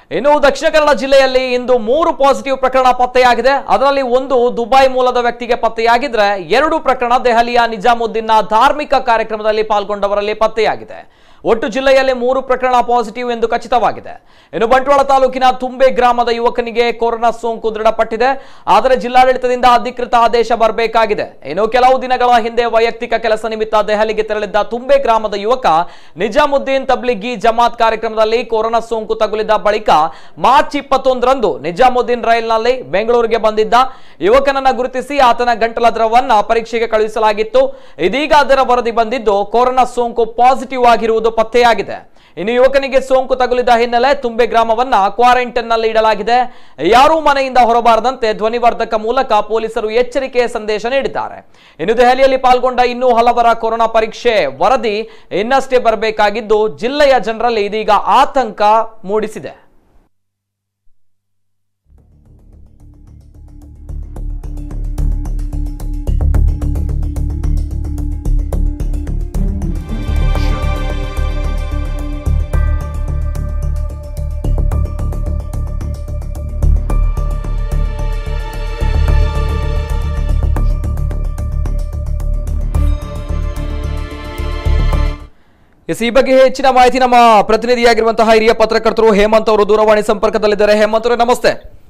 ಇನ್ನು ದಕ್ಷಿಣ ಕನ್ನಡ ಜಿಲ್ಲೆಯಲ್ಲಿ ಇಂದು ಮೂರು ಪಾಸಿಟಿವ್ ಪ್ರಕರಣ ಪತ್ತೆಯಾಗಿದೆ ಅದರಲ್ಲಿ ಒಂದು ದುಬೈ ಮೂಲದ ವ್ಯಕ್ತಿಗೆ ಪತ್ತೆಯಾಗಿದ್ರೆ ಎರಡು ಪ್ರಕರಣ ದೆಹಲಿಯ ನಿಜಾಮುದ್ದೀನ್ನ ಧಾರ್ಮಿಕ ಕಾರ್ಯಕ್ರಮದಲ್ಲಿ ಪಾಲ್ಗೊಂಡವರಲ್ಲಿ ಪತ್ತೆಯಾಗಿದೆ ಒಟ್ಟು ಜಿಲ್ಲೆಯಲ್ಲಿ ಮೂರು ಪ್ರಕರಣ ಪಾಸಿಟಿವ್ ಎಂದು ಖಚಿತವಾಗಿದೆ ಇನ್ನು ಬಂಟ್ವಾಳ ತಾಲೂಕಿನ ತುಂಬೆ ಗ್ರಾಮದ ಯುವಕನಿಗೆ ಕೊರೋನಾ ಸೋಂಕು ದೃಢಪಟ್ಟಿದೆ ಆದರೆ ಜಿಲ್ಲಾಡಳಿತದಿಂದ ಅಧಿಕೃತ ಆದೇಶ ಬರಬೇಕಾಗಿದೆ ಇನ್ನು ಕೆಲವು ದಿನಗಳ ಹಿಂದೆ ವೈಯಕ್ತಿಕ ಕೆಲಸ ನಿಮಿತ್ತ ದೆಹಲಿಗೆ ತೆರಳಿದ್ದ ತುಂಬೆ ಗ್ರಾಮದ ಯುವಕ ನಿಜಾಮುದ್ದೀನ್ ತಬ್ಲಿಗಿ ಜಮಾತ್ ಕಾರ್ಯಕ್ರಮದಲ್ಲಿ ಕೊರೋನಾ ಸೋಂಕು ತಗುಲಿದ ಬಳಿಕ ಮಾರ್ಚ್ ಇಪ್ಪತ್ತೊಂದರಂದು ನಿಜಾಮುದ್ದೀನ್ ರೈಲ್ನಲ್ಲಿ ಬೆಂಗಳೂರಿಗೆ ಬಂದಿದ್ದ ಯುವಕನನ್ನ ಗುರುತಿಸಿ ಆತನ ಗಂಟಲ ದ್ರವನ್ನ ಪರೀಕ್ಷೆಗೆ ಕಳುಹಿಸಲಾಗಿತ್ತು ಇದೀಗ ಅದರ ವರದಿ ಬಂದಿದ್ದು ಕೊರೋನಾ ಸೋಂಕು ಪಾಸಿಟಿವ್ ಆಗಿರುವುದು ಪತ್ತೆಯಾಗಿದೆ ಇನ್ನು ಯುವಕನಿಗೆ ಸೋಂಕು ತಗುಲಿದ ಹಿನ್ನೆಲೆ ತುಂಬೆ ಗ್ರಾಮವನ್ನ ಕ್ವಾರಂಟೈನ್ ನಲ್ಲಿ ಇಡಲಾಗಿದೆ ಯಾರೂ ಮನೆಯಿಂದ ಹೊರಬಾರದಂತೆ ಧ್ವನಿವರ್ಧಕ ಮೂಲಕ ಪೊಲೀಸರು ಎಚ್ಚರಿಕೆಯ ಸಂದೇಶ ನೀಡಿದ್ದಾರೆ ಇನ್ನು ದೆಹಲಿಯಲ್ಲಿ ಪಾಲ್ಗೊಂಡ ಇನ್ನೂ ಹಲವರ ಕೊರೋನಾ ಪರೀಕ್ಷೆ ವರದಿ ಇನ್ನಷ್ಟೇ ಬರಬೇಕಾಗಿದ್ದು ಜಿಲ್ಲೆಯ ಜನರಲ್ಲಿ ಇದೀಗ ಆತಂಕ ಮೂಡಿಸಿದೆ ಎಸ್ ಈ ಬಗ್ಗೆ ಹೆಚ್ಚಿನ ಮಾಹಿತಿ ನಮ್ಮ ಪ್ರತಿನಿಧಿಯಾಗಿರುವಂತಹ ಹಿರಿಯ ಪತ್ರಕರ್ತರು ಹೇಮಂತ್ ಅವರು ದೂರವಾಣಿ ಸಂಪರ್ಕದಲ್ಲಿದ್ದಾರೆ ಹೇಮಂತ್ ಅವರೇ ನಮಸ್ತೆ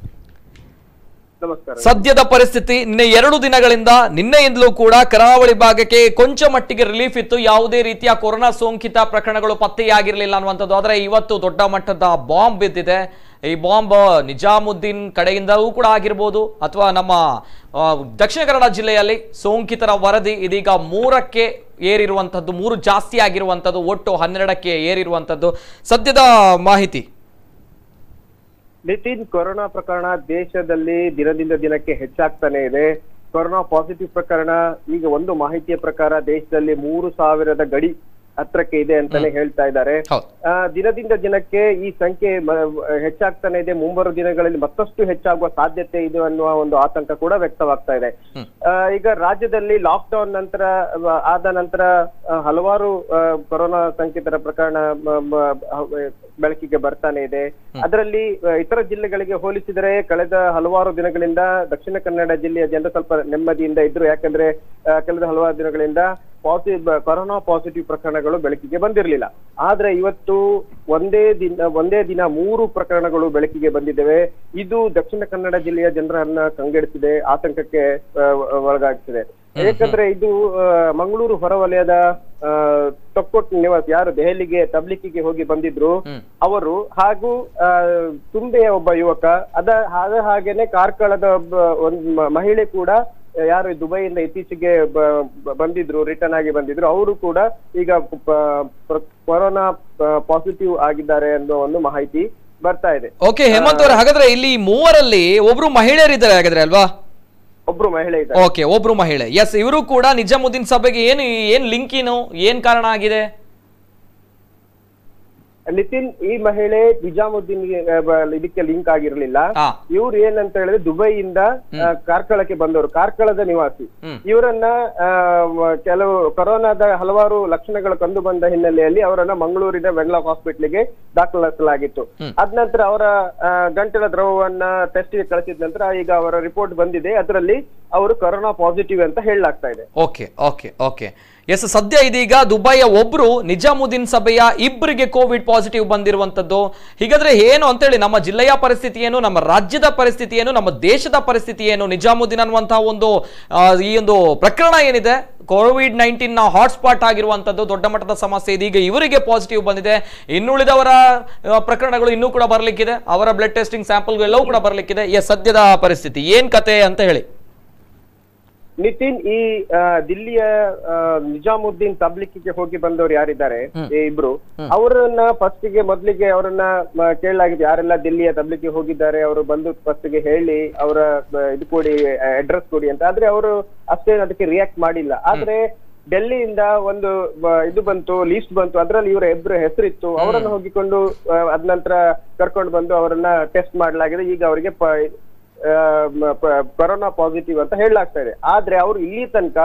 ನಮಸ್ಕಾರ ಸದ್ಯದ ಪರಿಸ್ಥಿತಿ ನಿನ್ನೆ ಎರಡು ದಿನಗಳಿಂದ ನಿನ್ನೆಯಿಂದಲೂ ಕೂಡ ಕರಾವಳಿ ಭಾಗಕ್ಕೆ ಕೊಂಚ ಮಟ್ಟಿಗೆ ರಿಲೀಫ್ ಇತ್ತು ಯಾವುದೇ ರೀತಿಯ ಕೊರೋನಾ ಸೋಂಕಿತ ಪ್ರಕರಣಗಳು ಪತ್ತೆಯಾಗಿರಲಿಲ್ಲ ಅನ್ನುವಂಥದ್ದು ಆದರೆ ಇವತ್ತು ದೊಡ್ಡ ಮಟ್ಟದ ಬಾಂಬ್ ಬಿದ್ದಿದೆ ಈ ಬಾಂಬ್ ನಿಜಾಮುದ್ದೀನ್ ಕಡೆಯಿಂದಲೂ ಕೂಡ ಆಗಿರ್ಬೋದು ಅಥವಾ ನಮ್ಮ ಆ, ದಕ್ಷಿಣ ಕನ್ನಡ ಜಿಲ್ಲೆಯಲ್ಲಿ ಸೋಂಕಿತರ ವರದಿ ಇದೀಗ ಮೂರಕ್ಕೆ ಏರಿರುವಂಥದ್ದು ಮೂರು ಜಾಸ್ತಿ ಆಗಿರುವಂಥದ್ದು ಒಟ್ಟು ಹನ್ನೆರಡಕ್ಕೆ ಏರಿರುವಂಥದ್ದು ಸದ್ಯದ ಮಾಹಿತಿ ನಿತಿನ್ ಕೊರೋನಾ ಪ್ರಕರಣ ದೇಶದಲ್ಲಿ ದಿನದಿಂದ ದಿನಕ್ಕೆ ಹೆಚ್ಚಾಗ್ತಾನೆ ಇದೆ ಕೊರೋನಾ ಪಾಸಿಟಿವ್ ಪ್ರಕರಣ ಈಗ ಒಂದು ಮಾಹಿತಿಯ ಪ್ರಕಾರ ದೇಶದಲ್ಲಿ ಮೂರು ಸಾವಿರದ ಗಡಿ ಹತ್ರಕ್ಕೆ ಇದೆ ಅಂತಾನೆ ಹೇಳ್ತಾ ಇದ್ದಾರೆ ಹೌದು ಆ, ದಿನದಿಂದ ದಿನಕ್ಕೆ ಈ ಸಂಖ್ಯೆ ಮ- ಹೆಚ್ಚಾಗ್ತಾನೆ ಇದೆ ಮುಂಬರುವ ದಿನಗಳಲ್ಲಿ ಮತ್ತಷ್ಟು ಹೆಚ್ಚಾಗುವ ಸಾಧ್ಯತೆ ಇದೆ ಅನ್ನುವ ಒಂದು ಆತಂಕ ಕೂಡ ವ್ಯಕ್ತವಾಗ್ತಾ ಇದೆ ಆ, ಈಗ ರಾಜ್ಯದಲ್ಲಿ ಲಾಕ್ ಡೌನ್ ನಂತರ ಆ, ಆದ ನಂತರ ಆ, ಹಲವಾರು ಆ, ಕೊರೋನಾ ಸಂಕಿತರ ಪ್ರಕರಣ ಮ- ಮ- ಹ- ಬೆಳಕಿಗೆ ಬರ್ತಾನೆ ಇದೆ ಅದರಲ್ಲಿ ಆ, ಇತರ ಜಿಲ್ಲೆಗಳಿಗೆ ಹೋಲಿಸಿದರೆ ಕಳೆದ ಹಲವಾರು ದಿನಗಳಿಂದ ದಕ್ಷಿಣ ಕನ್ನಡ ಜಿಲ್ಲೆಯ ಜನರು ಸ್ವಲ್ಪ ನೆಮ್ಮದಿಯಿಂದ ಇದ್ರು ಯಾಕಂದ್ರೆ ಆ, ಕಳೆದ ಹಲವಾರು ದಿನಗಳಿಂದ ಪಾಸಿಟಿವ್ ಕೊರೋನಾ ಪಾಸಿಟಿವ್ ಪ್ರಕರಣಗಳು ಬೆಳಕಿಗೆ ಬಂದಿರಲಿಲ್ಲ ಆದ್ರೆ ಇವತ್ತು ಒಂದೇ ದಿನ ಒಂದೇ ದಿನ ಮೂರು ಪ್ರಕರಣಗಳು ಬೆಳಕಿಗೆ ಬಂದಿದ್ದೇವೆ ಇದು ದಕ್ಷಿಣ ಕನ್ನಡ ಜಿಲ್ಲೆಯ ಜನರನ್ನ ಕಂಗೆಡಿಸಿದೆ ಆತಂಕಕ್ಕೆ ಆ, ಒಳಗಾಗ್ತಿದೆ ಯಾಕಂದ್ರೆ ಇದು ಆ, ಮಂಗಳೂರು ಹೊರವಲಯದ ಆ, ತೊಕ್ಕೊಟ್ ನಿವಾಸಿ ಯಾರು ದೆಹಲಿಗೆ ತಬ್ಲಿಕಿಗೆ ಹೋಗಿ ಬಂದಿದ್ರು ಹ್ಮ್. ಅವರು ಹಾಗೂ ಆ, ತುಂಬೆಯ ಒಬ್ಬ ಯುವಕ ಅದ ಅದ ಹಾಗೇನೆ ಕಾರ್ಕಳದ ಒಬ್ಬ ಒಂದು ಮ- ಮಹಿಳೆ ಕೂಡ ಯಾರು ದುಬೈಯಿಂದ ಇತ್ತೀಚೆಗೆ ಬ- ಬ- ಬಂದಿದ್ರು ರಿಟರ್ನ್ ಆಗಿ ಬಂದಿದ್ರು ಅವರು ಕೂಡ ಈಗ ಪ- ಪ್ರ- ಕೊರೋನಾ ಪಾಸಿಟಿವ್ ಆಗಿದ್ದಾರೆ ಅನ್ನೋ ಒಂದು ಮಾಹಿತಿ ಬರ್ತಾ ಇದೆ ಓಕೆ ಹೇಮಂತ್ ಅವರೇ ಹಾಗಾದ್ರೆ ಇಲ್ಲಿ ಮೂವರಲ್ಲಿ ಒಬ್ರು ಮಹಿಳೆಯರಿದ್ದಾರೆ ಹಾಗಾದ್ರೆ ಅಲ್ವಾ ಒಬ್ರು ಮಹಿಳೆ ಇದ್ದಾರೆ ಓಕೆ ಒಬ್ರು ಮಹಿಳೆ ಎಸ್ ಇವರು ಕೂಡ ನಿಜಾಮುದ್ದೀನ್ ಸಭೆಗೆ ಏನು ಏನ್ ಲಿಂಕ್ ಏನು ಏನ್ ಕಾರಣ ಆಗಿದೆ ನಿತಿನ್ ಈ ಮಹಿಳೆ ನಿಜಾಮುದ್ದೀನ್ ಇದಕ್ಕೆ ಲಿಂಕ್ ಆಗಿರ್ಲಿಲ್ಲ ಹಾ ಇವ್ರು ಏನಂತ ಹೇಳಿದ್ರೆ ದುಬೈಯಿಂದ ಆ, ಕಾರ್ಕಳಕ್ಕೆ ಬಂದವರು ಕಾರ್ಕಳದ ನಿವಾಸಿ ಹ್ಮ್. ಇವರನ್ನ ಆ, ಮ- ಕೆಲವು ಕೊರೋನಾದ ಹಲವಾರು ಲಕ್ಷಣಗಳು ಕಂಡು ಬಂದ ಹಿನ್ನೆಲೆಯಲ್ಲಿ ಅವರನ್ನ ಮಂಗಳೂರಿನ ವೆನ್ಲಾಕ್ ಹಾಸ್ಪಿಟ್ಲಿಗೆ ದಾಖಲಿಸಲಾಗಿತ್ತು ಹ್ಮ್. ಅದ ನಂತರ ಅವರ ಆ, ಗಂಟಲ ದ್ರವವನ್ನ ಟೆಸ್ಟ್ಗೆ ಕಳಿಸಿದ ನಂತರ ಈಗ ಅವರ ರಿಪೋರ್ಟ್ ಬಂದಿದೆ ಅದರಲ್ಲಿ ಅವರು ಕೊರೋನಾ ಪಾಸಿಟಿವ್ ಅಂತ ಹೇಳಲಾಗ್ತಾ ಇದೆ ಓಕೆ ಓಕೆ ಓಕೆ ಎಸ್ ಸದ್ಯ ಇದೀಗ ದುಬೈಯ ಒಬ್ರು ನಿಜಾಮುದ್ದೀನ್ ಸಭೆಯ ಇಬ್ಬರಿಗೆ ಕೋವಿಡ್ ಪಾಸಿಟಿವ್ ಬಂದಿರುವಂತದ್ದು ಹೀಗಾದ್ರೆ ಏನು ಅಂತೇಳಿ ನಮ್ಮ ಜಿಲ್ಲೆಯ ಪರಿಸ್ಥಿತಿ ಏನು ನಮ್ಮ ರಾಜ್ಯದ ಪರಿಸ್ಥಿತಿ ಏನು ನಮ್ಮ ದೇಶದ ಪರಿಸ್ಥಿತಿ ಏನು ನಿಜಾಮುದ್ದೀನ್ ಅನ್ನುವಂತಹ ಒಂದು ಆ, ಈ ಒಂದು ಪ್ರಕರಣ ಏನಿದೆ ಕೋವಿಡ್ ನೈನ್ಟೀನ್ ನ ಹಾಟ್ಸ್ಪಾಟ್ ಆಗಿರುವಂತದ್ದು ದೊಡ್ಡ ಮಟ್ಟದ ಸಮಸ್ಯೆ ಇದೀಗ ಇವರಿಗೆ ಪಾಸಿಟಿವ್ ಬಂದಿದೆ ಇನ್ನುಳಿದವರ ಆ, ಪ್ರಕರಣಗಳು ಇನ್ನೂ ಕೂಡ ಬರ್ಲಿಕ್ಕಿದೆ ಅವರ ಬ್ಲಡ್ ಟೆಸ್ಟಿಂಗ್ ಸ್ಯಾಂಪಲ್ ಎಲ್ಲವೂ ಕೂಡ ಬರ್ಲಿಕ್ಕಿದೆ ಎಸ್ ಸದ್ಯದ ಪರಿಸ್ಥಿತಿ ಏನ್ ಕತೆ ಅಂತ ಹೇಳಿ ನಿತಿನ್ ಈ ಆ, ದಿಲ್ಲಿಯ ಆ, ನಿಜಾಮುದ್ದೀನ್ ತಬ್ಲಿಕ್ಕಿಗೆ ಹೋಗಿ ಬಂದವರು ಯಾರಿದ್ದಾರೆ ಈ ಇಬ್ರು ಅವರನ್ನ ಫಸ್ಟ್ ಗೆ ಮೊದ್ಲಿಗೆ ಅವರನ್ನ ಮ, ಕೇಳಲಾಗಿದೆ ಯಾರೆಲ್ಲ ದಿಲ್ಲಿಯ ತಬ್ಲಿಕ್ಕಿಗೆ ಹೋಗಿದ್ದಾರೆ ಅವರು ಬಂದು ಫಸ್ಟ್ ಗೆ ಹೇಳಿ ಅವರ ಬ- ಇದು ಕೊಡಿ ಅಡ್ರೆಸ್ ಕೊಡಿ ಅಂತ ಆದ್ರೆ ಅವರು ಅಷ್ಟೇನು ಅದಕ್ಕೆ ರಿಯಾಕ್ಟ್ ಮಾಡಿಲ್ಲ ಆದ್ರೆ ಡೆಲ್ಲಿಯಿಂದ ಒಂದು ಬ- ಇದು ಬಂತು ಲೀಸ್ಟ್ ಬಂತು ಅದ್ರಲ್ಲಿ ಇವರ ಇಬ್ಬರ ಹೆಸರಿತ್ತು ಅವರನ್ನು ಹೋಗಿಕೊಂಡು ಆ, ಅದ್ ನಂತರ ಕರ್ಕೊಂಡು ಬಂದು ಅವರನ್ನ ಟೆಸ್ಟ್ ಮಾಡಲಾಗಿದೆ ಈಗ ಅವರಿಗೆ ಪ- ಆ, ಮ- ಪ- ಕೊರೋನಾ ಪಾಸಿಟಿವ್ ಅಂತ ಹೇಳಲಾಗ್ತಾ ಇದೆ ಆದ್ರೆ ಅವರು ಇಲ್ಲಿ ತನಕ